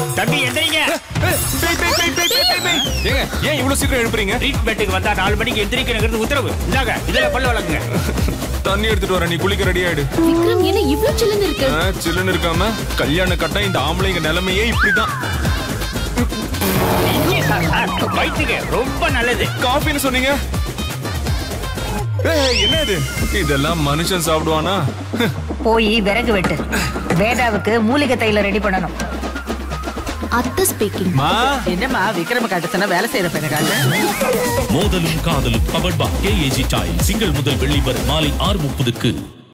தம்பி எந்திரிங்க ஏங்க ஏன் இவ்வளவு சீக்கிரம் எழுப்புறீங்க ட்ரீட்மெண்ட்டுக்கு வந்தா நாலு மணிக்கு எந்திரிக்கணுங்கிறது உத்தரவு இந்தாங்க இதுல பல்ல வளர்க்குங்க தண்ணி எடுத்துட்டு வரேன் நீ குளிக்க ரெடி ஆயிடு விக்ரம் என்ன இவ்ளோ சில்லுன்னு இருக்கு ஆ, சில்லுன்னு இருக்காம கல்யாண கட்டம் இந்த ஆம்பளைங்க நிலைமையே இப்படிதான் வயிற்றுங்க ரொம்ப நல்லது காஃபின்னு சொன்னீங்க ஏய், என்ன இது இதெல்லாம் மனுஷன் சாப்பிடுவானா போய் விறகு வெட்டு வேதாவுக்கு மூலிகை தைல ரெடி பண்ணணும் அத்தை ஸ்பீக்கிங் மா என்னம்மா விக்ரம காட்டுத்தன வேலை செய்யற பெண்ணு மோதலும் காதலும் பவர்ட் பா கேஏஜி டைல் திங்கள் முதல் வெள்ளி வரை மாலை ஆறு முப்பதுக்கு